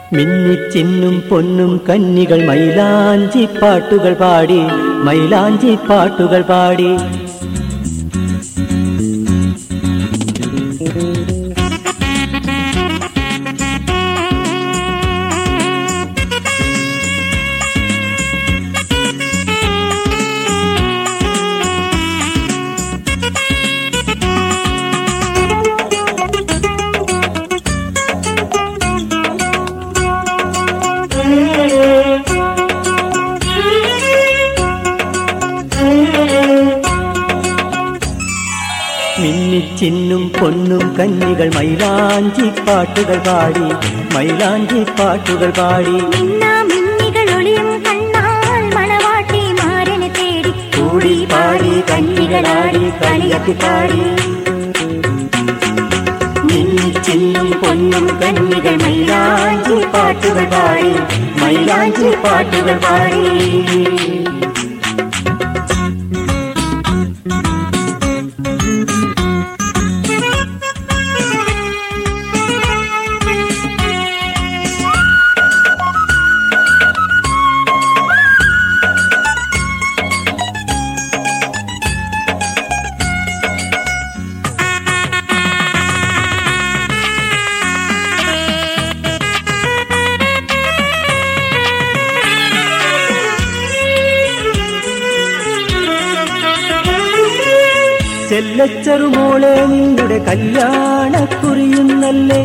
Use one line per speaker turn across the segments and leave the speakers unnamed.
മിന്നിച്ചിന്നും പൊന്നും കന്നികൾ മൈലാഞ്ചി പാട്ടുകൾ പാടി മൈലാഞ്ചി പാട്ടുകൾ പാടി മിന്നിച്ചിന്നും പൊന്നും കന്നികൾ മൈലാഞ്ചി പാട്ടുകൾ പാടി മൈലാഞ്ചി പാട്ടുകൾ പാടി
മിന്നാമിന്നികൾ ഒളിയും കണ്ണാൽ മണവാട്ടി മാരനെ തേടി
കൂടി പാടി കന്നികളാടി കളിയത്തി പാടി മിന്നിച്ചിന്നും പൊന്നും കന്നികൾ മൈലാഞ്ചി പാട്ടുകൾ പാടി മൈലാഞ്ചി പാട്ടുകൾ പാടി ചെല്ലച്ചെറുമോളെ നിങ്ങളുടെ കല്യാണക്കുറിയുന്നല്ലേ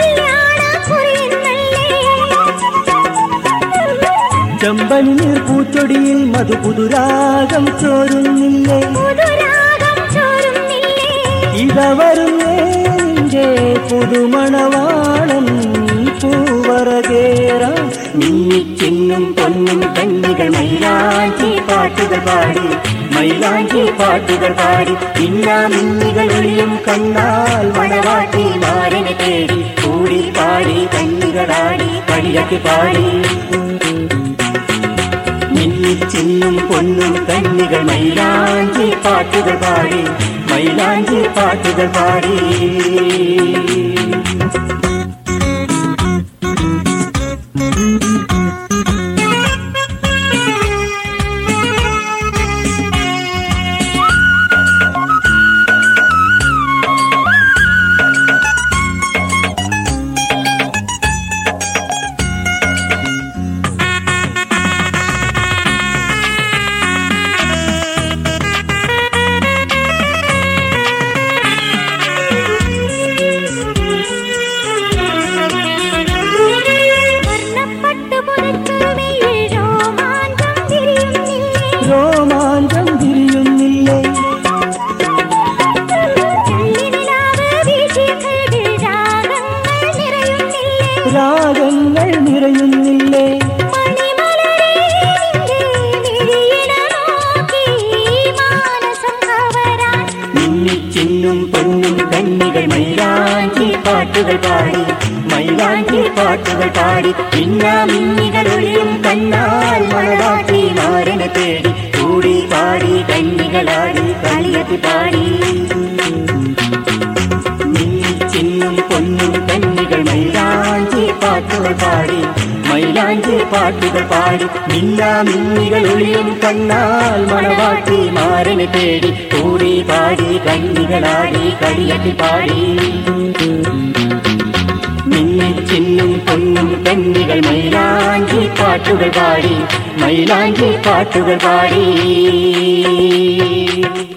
ചെമ്പനീർ പൂച്ചൊടിയിൽ മധു പുതുരാഗം ചോരുന്നില്ലേ ഇതവരുന്നേ പുതുമണവാളൻ പൂവറകേറ മിന്നിച്ചിന്നും പൊന്നും കണ്ണികൾ മൈലാഞ്ചി പാട്ടുകൾ പാടി മൈലാഞ്ചി പാട്ടുകൾ പാടി ഇന്നാ മിന്നികൾ ഒളിയും കണ്ണാൽ മണവാട്ടി മാരനെ തേടി കൂടി പാടി കണ്ണികളാടി കളിയക്കി പാടി മിന്നിച്ചിന്നും പൊന്നും കണ്ണികൾ മൈലാഞ്ചി പാട്ടുകൾ പാടി മൈലാഞ്ചി പാട്ടുകൾ പാടി രോമാഞ്ചം തിരിയുന്നില്ലേ രാഗങ്ങൾ നിറയുന്നില്ലേ മിന്നിച്ചിന്നും പൊന്നും കണ്ണികൾ മൈലാഞ്ചി പാട്ടുകൾ പാടി മൈലാഞ്ചി പാട്ടുകൾ പാടി പിന്നാ മിന്നികൾ ഒളിയും കണ്ണാൽ മണവാട്ടി മാരനെ തേടി കൂടി പാടി കണ്ണികളാടി കളിയത്തി പാടി മിന്നിച്ചിന്നും പൊന്നും കണ്ണികൾ മൈലാഞ്ചി പാട്ടുകൾ പാടി മൈലാഞ്ചി പാട്ടുകൾ പാടി മിന്നാ മിന്നികൾ ഒളിയും കണ്ണാൽ മണവാട്ടി മാരനെ തേടി കൂടി പാടി കണ്ണികളാടി കളിയട്ടി പാടി മിന്നിച്ചിന്നും പൊന്നും കണ്ണികൾ മൈലാഞ്ചി പാട്ടുകൾ പാടി മൈലാഞ്ചി പാട്ടുകൾ പാടി